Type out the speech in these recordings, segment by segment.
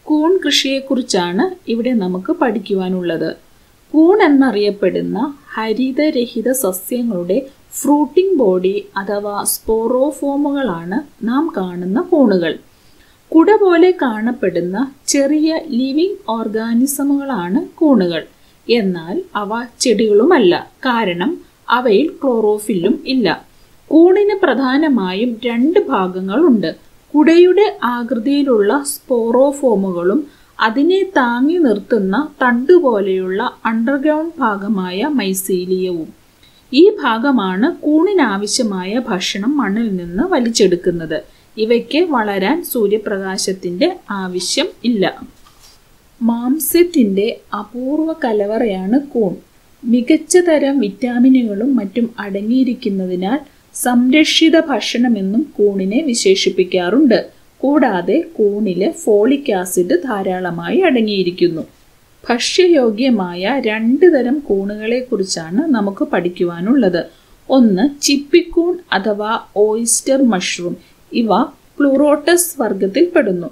കൂൺ കൃഷിയെക്കുറിച്ചാണ് ഇവിടെ നമുക്ക് പഠിക്കുവാനുള്ളത് കൂൺ എന്നറിയപ്പെടുന്ന ഹരിതരഹിത സസ്യങ്ങളുടെ ഫ്രൂട്ടിംഗ് ബോഡി അഥവാ സ്പോറോഫോമുകളാണ് നാം കാണുന്ന കൂണുകൾ കുട പോലെ കാണപ്പെടുന്ന ചെറിയ ലിവിംഗ് ഓർഗാനിസമുകളാണ് കൂണുകൾ എന്നാൽ അവ ചെടികളുമല്ല കാരണം അവയിൽ ക്ലോറോഫില്ലും ഇല്ല കൂണിന് പ്രധാനമായും രണ്ട് ഭാഗങ്ങളുണ്ട് കുടയുടെ ആകൃതിയിലുള്ള സ്പോറോഫോമുകളും അതിനെ താങ്ങി നിർത്തുന്ന തണ്ട് പോലെയുള്ള അണ്ടർഗ്രൗണ്ട് ഭാഗമായ മൈസീലിയവും ഈ ഭാഗമാണ് കൂണിനാവശ്യമായ ഭക്ഷണം മണ്ണിൽ നിന്ന് വലിച്ചെടുക്കുന്നത് ഇവയ്ക്ക് വളരാൻ സൂര്യപ്രകാശത്തിന്റെ ആവശ്യം ഇല്ല മാംസ്യത്തിന്റെ അപൂർവ കലവറയാണ് കൂൺ മികച്ച തരം വിറ്റാമിനുകളും മറ്റും അടങ്ങിയിരിക്കുന്നതിനാൽ സംരക്ഷിത ഭക്ഷണമെന്നും കൂണിനെ വിശേഷിപ്പിക്കാറുണ്ട് കൂടാതെ കൂണില് ഫോളിക് ആസിഡ് ധാരാളമായി അടങ്ങിയിരിക്കുന്നു ഭക്ഷ്യയോഗ്യമായ രണ്ട് തരം കൂണുകളെ കുറിച്ചാണ് നമുക്ക് പഠിക്കുവാനുള്ളത് ഒന്ന് ചിപ്പിക്കൂൺ അഥവാ ഓയിസ്റ്റർ മഷ്റൂം ഇവ പ്ലൂറോട്ടസ് വർഗത്തിൽപ്പെടുന്നു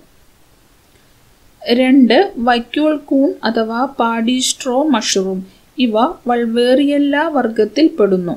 രണ്ട് വൈക്കോൾ കൂൺ അഥവാ പാഡിസ്ട്രോ മഷ്റൂം ഇവ വൾവേറിയല്ല വർഗത്തിൽപ്പെടുന്നു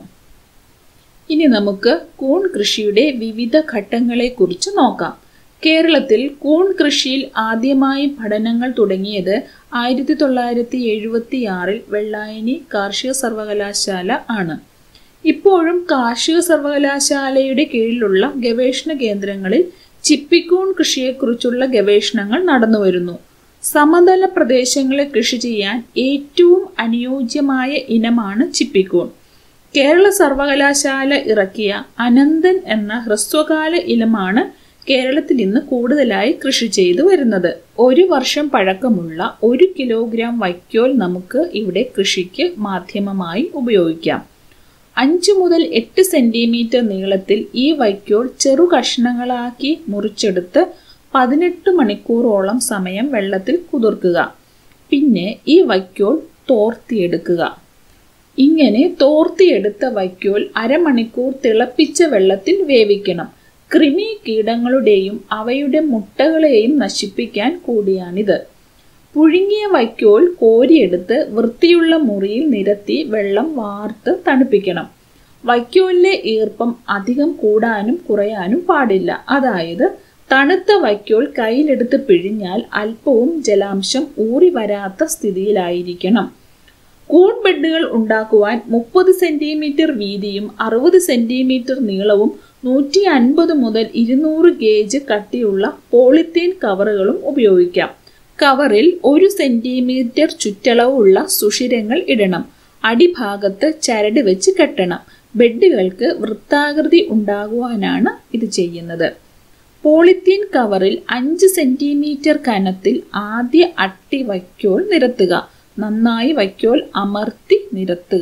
ഇനി നമുക്ക് കൂൺ കൃഷിയുടെ വിവിധ ഘട്ടങ്ങളെക്കുറിച്ച് നോക്കാം കേരളത്തിൽ കൂൺ കൃഷിയിൽ ആദ്യമായി പഠനങ്ങൾ തുടങ്ങിയത് ആയിരത്തി തൊള്ളായിരത്തി എഴുപത്തി ആറിൽ വെള്ളായണി കാർഷിക സർവകലാശാല ആണ് ഇപ്പോഴും കാർഷിക സർവകലാശാലയുടെ കീഴിലുള്ള ഗവേഷണ കേന്ദ്രങ്ങളിൽ ചിപ്പിക്കൂൺ കൃഷിയെക്കുറിച്ചുള്ള ഗവേഷണങ്ങൾ നടന്നുവരുന്നു സമതല പ്രദേശങ്ങളെ കൃഷി ചെയ്യാൻ ഏറ്റവും അനുയോജ്യമായ ഇനമാണ് ചിപ്പിക്കൂൺ കേരള സർവകലാശാല ഇറക്കിയ അനന്തൻ എന്ന ഹ്രസ്വകാല ഇനമാണ് കേരളത്തിൽ ഇന്ന് കൂടുതലായി കൃഷി ചെയ്തു വരുന്നത് ഒരു വർഷം പഴക്കമുള്ള ഒരു കിലോഗ്രാം വൈക്കോൽ നമുക്ക് ഇവിടെ കൃഷിക്ക് മാധ്യമമായി ഉപയോഗിക്കാം അഞ്ച് മുതൽ എട്ട് സെന്റിമീറ്റർ നീളത്തിൽ ഈ വൈക്കോൽ ചെറു കഷ്ണങ്ങളാക്കി മുറിച്ചെടുത്ത് പതിനെട്ട് മണിക്കൂറോളം സമയം വെള്ളത്തിൽ കുതിർക്കുക പിന്നെ ഈ വൈക്കോൽ തോർത്തിയെടുക്കുക ഇങ്ങനെ തോർത്തിയെടുത്ത വൈക്കോൽ അരമണിക്കൂർ തിളപ്പിച്ച വെള്ളത്തിൽ വേവിക്കണം കൃമി കീടങ്ങളുടെയും അവയുടെ മുട്ടകളെയും നശിപ്പിക്കാൻ കൂടിയാണിത് പുഴുങ്ങിയ വൈക്കോൽ കോരിയെടുത്ത് വൃത്തിയുള്ള മുറിയിൽ നിരത്തി വെള്ളം വാർത്ത് തണുപ്പിക്കണം വൈക്കോലിലെ ഈർപ്പം അധികം കൂടാനും കുറയാനും പാടില്ല അതായത് തണുത്ത വൈക്കോൽ കയ്യിലെടുത്ത് പിഴിഞ്ഞാൽ അല്പവും ജലാംശം ഊറി വരാത്ത സ്ഥിതിയിലായിരിക്കണം കൂൺ ബെഡുകൾ ഉണ്ടാക്കുവാൻ മുപ്പത് സെന്റിമീറ്റർ വീതിയും അറുപത് സെന്റിമീറ്റർ നീളവും നൂറ്റി അൻപത് മുതൽ ഇരുന്നൂറ് ഗേജ് കട്ടിയുള്ള പോളിത്തീൻ കവറുകളും ഉപയോഗിക്കാം കവറിൽ ഒരു സെന്റിമീറ്റർ ചുറ്റളവുള്ള സുഷിരങ്ങൾ ഇടണം അടിഭാഗത്ത് ചരട് വെച്ച് കെട്ടണം ബെഡുകൾക്ക് വൃത്താകൃതി ഉണ്ടാകുവാനാണ് ഇത് ചെയ്യുന്നത് പോളിത്തീൻ കവറിൽ അഞ്ച് സെന്റിമീറ്റർ കനത്തിൽ ആദ്യ അട്ടി വൈക്കോൽ നിരത്തുക നന്നായി വൈക്കോൽ അമർത്തി നിരത്തുക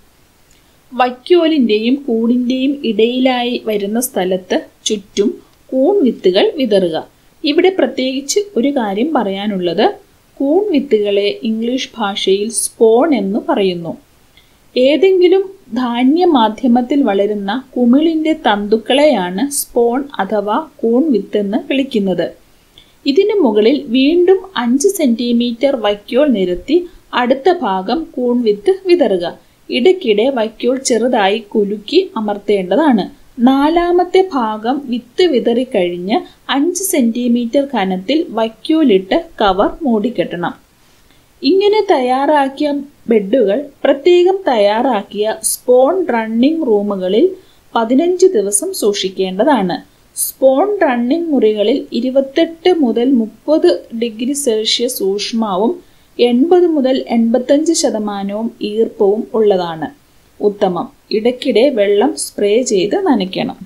വൈക്കോലിന്റെയും കൂടിന്റെയും ഇടയിലായി വരുന്ന സ്ഥലത്ത് ചുറ്റും കൂൺ വിത്തുകൾ വിതറുക ഇവിടെ പ്രത്യേകിച്ച് ഒരു കാര്യം പറയാനുള്ളത് കൂൺ വിത്തുകളെ ഇംഗ്ലീഷ് ഭാഷയിൽ സ്പോൺ എന്ന് പറയുന്നു ഏതെങ്കിലും ധാന്യ മാധ്യമത്തിൽ വളരുന്ന കുമിളിന്റെ തന്തുക്കളെയാണ് സ്പോൺ അഥവാ കൂൺ വിത്തെന്ന് വിളിക്കുന്നത് ഇതിനു മുകളിൽ വീണ്ടും അഞ്ച് സെന്റിമീറ്റർ വൈക്കോൽ നിരത്തി അടുത്ത ഭാഗം കൂൺ വിത്ത് വിതറുക ഇടയ്ക്കിടെ വൈക്കോൽ ചെറുതായി കുലുക്കി അമർത്തേണ്ടതാണ് നാലാമത്തെ ഭാഗം വിത്ത് വിതറിക്കഴിഞ്ഞ് അഞ്ച് സെന്റിമീറ്റർ കനത്തിൽ വൈക്കോലിട്ട് കവർ മൂടിക്കെട്ടണം ഇങ്ങനെ തയ്യാറാക്കിയ ബെഡുകൾ പ്രത്യേകം തയ്യാറാക്കിയ സ്പോൺ റണ്ണിംഗ് റൂമുകളിൽ പതിനഞ്ച് ദിവസം സൂക്ഷിക്കേണ്ടതാണ് സ്പോൺ റണ്ണിംഗ് മുറികളിൽ ഇരുപത്തെട്ട് മുതൽ മുപ്പത് ഡിഗ്രി സെൽഷ്യസ് ഊഷ്മാവും എൺപത് മുതൽ എൺപത്തഞ്ച് ശതമാനവും ഈർപ്പവും ഉള്ളതാണ് ഉത്തമം ഇടയ്ക്കിടെ വെള്ളം സ്പ്രേ ചെയ്ത് നനയ്ക്കണം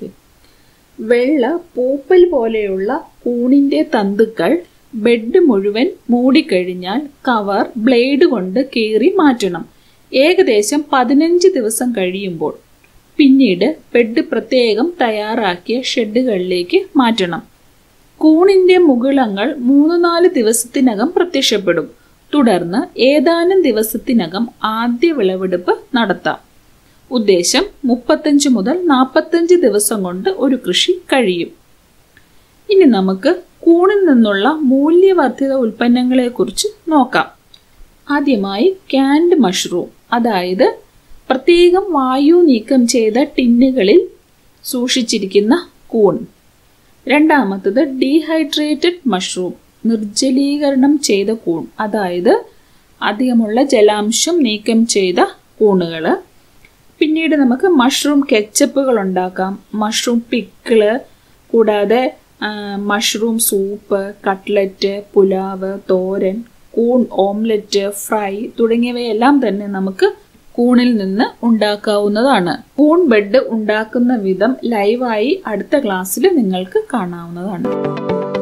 വെള്ള പൂപ്പൽ പോലെയുള്ള കൂണിന്റെ തന്തുക്കൾ ബെഡ് മുഴുവൻ മൂടിക്കഴിഞ്ഞാൽ കവർ ബ്ലേഡ് കൊണ്ട് കീറി മാറ്റണം ഏകദേശം പതിനഞ്ച് ദിവസം കഴിയുമ്പോൾ പിന്നീട് ബെഡ് പ്രത്യേകം തയ്യാറാക്കിയ ഷെഡുകളിലേക്ക് മാറ്റണം കൂണിന്റെ മുകുളങ്ങൾ മൂന്ന് നാല് ദിവസത്തിനകം പ്രത്യക്ഷപ്പെടും തുടർന്ന് ഏതാനും ദിവസത്തിനകം ആദ്യ വിളവെടുപ്പ് നടത്താം ഉദ്ദേശം മുപ്പത്തഞ്ച് മുതൽ നാൽപ്പത്തഞ്ച് ദിവസം കൊണ്ട് ഒരു കൃഷി കഴിയും ഇനി നമുക്ക് കൂണിൽ നിന്നുള്ള മൂല്യവർദ്ധിത ഉൽപ്പന്നങ്ങളെക്കുറിച്ച് നോക്കാം ആദ്യമായി ക്യാൻഡ് മഷ്റൂം അതായത് പ്രത്യേകം വായു നീക്കം ചെയ്ത ടിന്നുകളിൽ സൂക്ഷിച്ചിരിക്കുന്ന കൂൺ രണ്ടാമത്തത് ഡീഹൈഡ്രേറ്റഡ് മഷ്റൂം നിർജ്ജലീകരണം ചെയ്ത കൂൺ അതായത് അധികമുള്ള ജലാംശം നീക്കം ചെയ്ത കൂണുകൾ പിന്നീട് നമുക്ക് മഷ്റൂം കെച്ചപ്പുകൾ ഉണ്ടാക്കാം മഷ്റൂം പിക്കിള് കൂടാതെ മഷ്റൂം സൂപ്പ് കട്ട്ലറ്റ് പുലാവ് തോരൻ കൂൺ ഓംലെറ്റ് ഫ്രൈ തുടങ്ങിയവയെല്ലാം തന്നെ നമുക്ക് കൂണിൽ നിന്ന് ഉണ്ടാക്കാവുന്നതാണ് കൂൺ ബെഡ് ഉണ്ടാക്കുന്ന വിധം ലൈവായി അടുത്ത ക്ലാസ്സിൽ നിങ്ങൾക്ക് കാണാവുന്നതാണ്